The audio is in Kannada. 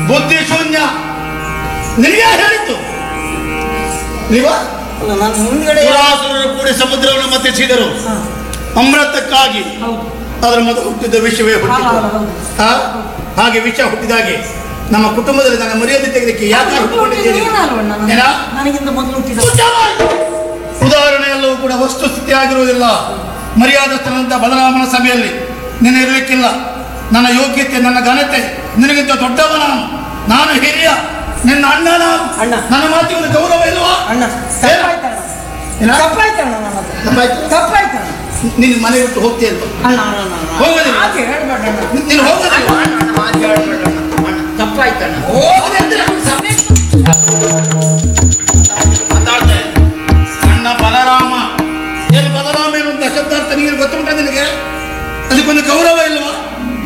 ಬುದ್ಧಿ ಶೂನ್ಯ ನಿನಗೆ ಯಾರು ಹೇಳಿದ್ದು ನೀವ ಅಲ್ಲ, ನಾನು ಮುಂದ್ಗಡೆ ಸುರಾಸುರರು ಕೂಡಿ ಸಮುದ್ರವನ್ನು ಮತ್ತಿಸಿದರು ಹಾ, ಅಮೃತಕ್ಕಾಗಿ ಹೌದು ಅದರ ಮೊದಲು ಹುಟ್ಟಿದ ವಿಷಯವೇ ಹುಟ್ಟಿತು ಹಾ, ಹೌದು. ಆ? ಹಾಗೆ ವಿಷ ಹುಟ್ಟಿದಾಗೆ ನಮ್ಮ ಕುಟುಂಬದಲ್ಲಿ ನನ್ನ ಮರ್ಯಾದೆ ತೆಗೆದಕ್ಕೆ ಯಾಕೆ ಹುಟ್ಟಿಕೊಂಡಿದ್ದೀರಿ ನೀನಲ್ವಣ್ಣ ನನ್ನ- ಏನ? ನನಗಿಂತ ಮೊದಲು ಹುಟ್ಟಿದ ಉದಾಹರಣೆ ಎಲ್ಲವೂ ಕೂಡ ವಸ್ತುಸ್ಥಿತಿ ಆಗಿರುವುದಿಲ್ಲ ಮರ್ಯಾದಸ್ಥನಂತ ಬಲರಾಮನ ಸಭೆಯಲ್ಲಿ ನೀನು ಇರಲಿಕ್ಕಿಲ್ಲ ನನ್ನ ಯೋಗ್ಯತೆ ನನ್ನ ಘನತೆ ನಿನಗಿಂತ ದೊಡ್ಡವ ನಾನು ನಾನು ಹಿರಿಯ ನಿನ್ನ ಅಣ್ಣ ನಾನು ಅಣ್ಣ. ನನ್ನ ಮಾತಿಗೆ ಒಂದು ಗೌರವ ಇಲ್ವಾ ಅಣ್ಣ ತಪ್ಪಾಯ್ತಣ್ಣ ಏನ? ತಪ್ಪಾಯ್ತಣ್ಣ ನನ್ನ ಹತ್ರ. ತಪ್ಪಾಯ್ತು? ತಪ್ಪಾಯ್ತಣ್ಣ ನಿನ್ನ ಮನೆ ಬಿಟ್ಟು ಹೋಗ್ತೀಯಲ್ವ ಅಣ್ಣ ಅಣ್ಣ, ಅಣ್ಣ, ಅಣ್ಣ ಹೋಗೋದಿಲ್ಲ. ಹಾಗೆ ಹೇಳ್ಬೇಡ ಅಣ್ಣ ನೀನು ಹೋಗ